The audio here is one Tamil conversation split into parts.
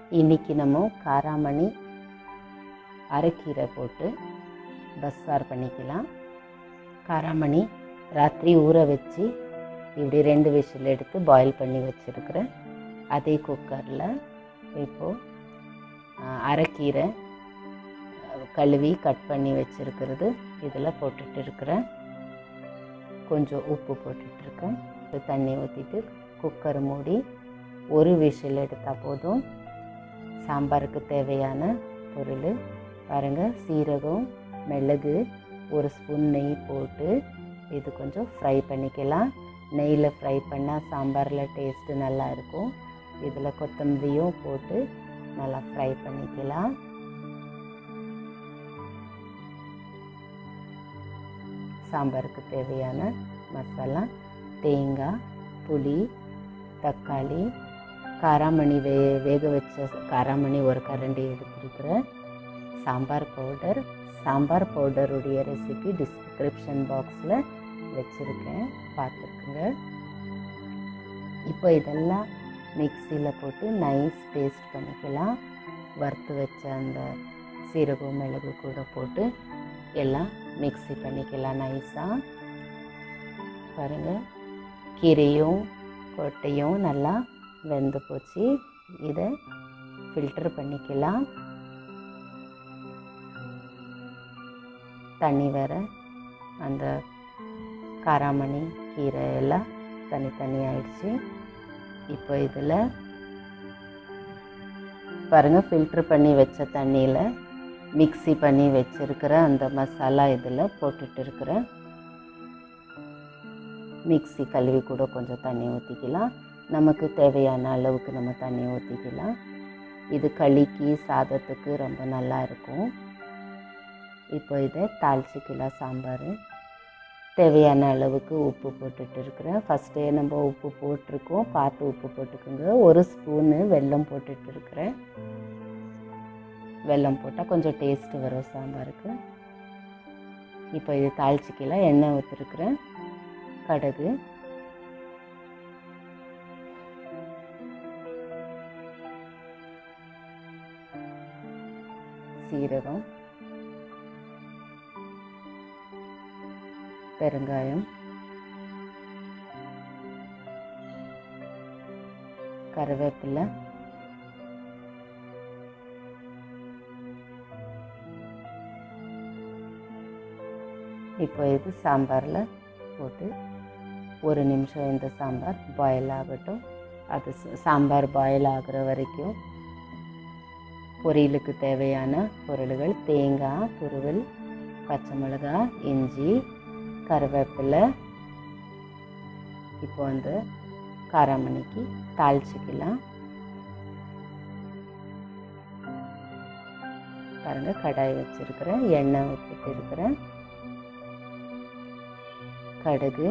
இன்னைக்கு நம்ம காராமணி அரைக்கீரை போட்டு பஸ்ஸார் பண்ணிக்கலாம் காராமணி ராத்திரி ஊற வச்சு இப்படி ரெண்டு விசில் எடுத்து பாயில் பண்ணி வச்சுருக்கிறேன் அதே குக்கரில் இப்போது அரைக்கீரை அஹ், கழுவி கட் பண்ணி வச்சுருக்கிறது இதில் போட்டுட்டு இருக்கிறேன் கொஞ்சம் உப்பு போட்டுட்டு இருக்கேன் இப்போ தண்ணி ஊற்றிட்டு குக்கர் மூடி ஒரு விசில் எடுத்தால் போதும் சாம்பாருக்கு தேவையான பொருள் பாருங்கள் சீரகம் மிளகு ஒரு ஸ்பூன் நெய் போட்டு இது கொஞ்சம் ஃப்ரை பண்ணிக்கலாம் நெய்யில் ஃப்ரை பண்ணால் சாம்பாரில் டேஸ்ட்டு நல்லா இருக்கும் இதில் கொத்தமல்லியும் போட்டு நல்லா ஃப்ரை பண்ணிக்கலாம் சாம்பாருக்கு தேவையான மசாலா தேங்காய் புளி தக்காளி காராமணி வே வேக வச்ச காராமணி ஒரு கரண்டி எடுத்துருக்குறேன் சாம்பார் பவுடர் சாம்பார் பவுடருடைய ரெசிபி டிஸ்கிரிப்ஷன் பாக்ஸில் வச்சுருக்கேன் பார்த்துருக்குங்க இப்போ இதெல்லாம் மிக்சியில் போட்டு நைஸ் பேஸ்ட் பண்ணிக்கலாம் வறுத்து வச்ச அந்த சீரகம் மிளகு கூட போட்டு எல்லாம் மிக்ஸி பண்ணிக்கலாம் நைஸாக பாருங்கள் கீரையும் கொட்டையும் நல்லா வெந்து போச்சு இதை ஃபில்டர் பண்ணிக்கலாம் தண்ணி வேற அந்த காராமணி கீரை எல்லாம் தனித்தனி ஆயிடுச்சு இப்போ இதில் பாருங்கள் ஃபில்ட்ரு பண்ணி வச்ச தண்ணியில் மிக்ஸி பண்ணி வச்சுருக்கிற அந்த மசாலா இதில் போட்டுட்டு இருக்கிறேன் மிக்ஸி கழுவி கூட கொஞ்சம் தண்ணி ஊற்றிக்கலாம் நமக்கு தேவையான அளவுக்கு நம்ம தண்ணி ஊற்றிக்கலாம் இது களிக்கு சாதத்துக்கு ரொம்ப நல்லா இருக்கும் இப்போ இதை தாளிச்சிக்கலாம் சாம்பார் தேவையான அளவுக்கு உப்பு போட்டுட்டு இருக்கிறேன் ஃபஸ்ட்டே நம்ம உப்பு போட்டிருக்கோம் பார்த்து உப்பு போட்டுக்கோங்க ஒரு ஸ்பூனு வெல்லம் போட்டுட்டு இருக்கிறேன் வெல்லம் போட்டால் கொஞ்சம் டேஸ்ட்டு வரும் சாம்பாருக்கு இப்போ இது தாளிச்சிக்கலாம் எண்ணெய் ஊற்றிருக்கிறேன் கடுகு சீரகம் பெருங்காயம் கருவேப்பிலை இப்போ இது சாம்பாரில் போட்டு ஒரு நிமிஷம் இந்த சாம்பார் பாயில் ஆகட்டும் அது ச- சாம்பார் பாயில் ஆகுற வரைக்கும் பொரியலுக்கு தேவையான பொருள்கள் தேங்காய் துருவல் பச்சை மிளகாய் இஞ்சி கருவேப்பிலை இப்போ வந்து காராமணிக்கு தாளிச்சிக்கலாம் பாருங்க கடாய் வச்சிருக்கிறேன் எண்ணெய் ஊற்றிட்டு இருக்கிறேன் கடுகு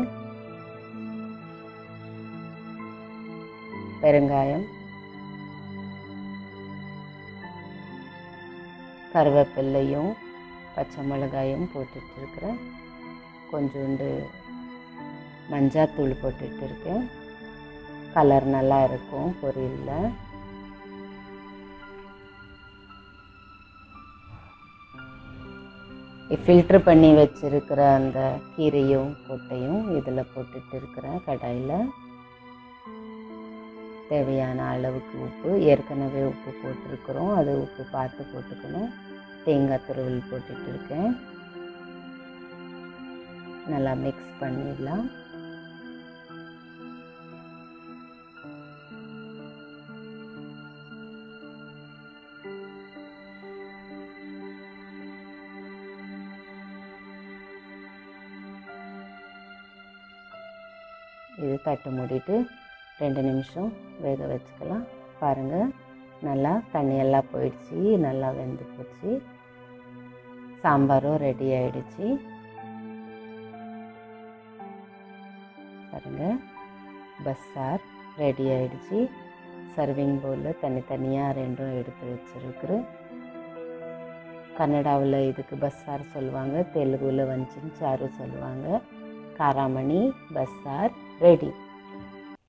பெருங்காயம் கருவேப்பில்லையும் பச்சை மிளகாயும் போட்டுட்டு இருக்கிறேன் கொஞ்சோண்டு மஞ்சாத்தூள் போட்டுட்டு இருக்கேன் கலர் நல்லா இருக்கும் பொரியலில் ஃபில்ட்ரு பண்ணி வச்சிருக்கிற அந்த கீரையும் கொட்டையும் இதில் போட்டுட்டு இருக்கிறேன் கடாயில் தேவையான அளவுக்கு உப்பு ஏற்கனவே உப்பு போட்டிருக்கிறோம் அது உப்பு பார்த்து போட்டுக்கணும் தேங்காய் துருவல் போட்டுட்டு இருக்கேன் நல்லா மிக்ஸ் பண்ணிடலாம் இது தட்டு மூடிட்டு ரெண்டு நிமிஷம் வேக வச்சுக்கலாம் பாருங்கள் நல்லா தண்ணியெல்லாம் போயிடுச்சு நல்லா வெந்து போச்சு சாம்பாரும் ரெடி ஆயிடுச்சு பாருங்கள் பஸ்ஸார் ரெடி ஆயிடுச்சு சர்விங் பவுலில் தனித்தனியாக ரெண்டும் எடுத்து வச்சுருக்குறேன் கன்னடாவில் இதுக்கு பஸ்ஸார் சொல்லுவாங்க தெலுங்குல வஞ்சின் சாரு சொல்லுவாங்க காராமணி பஸ்ஸார் ரெடி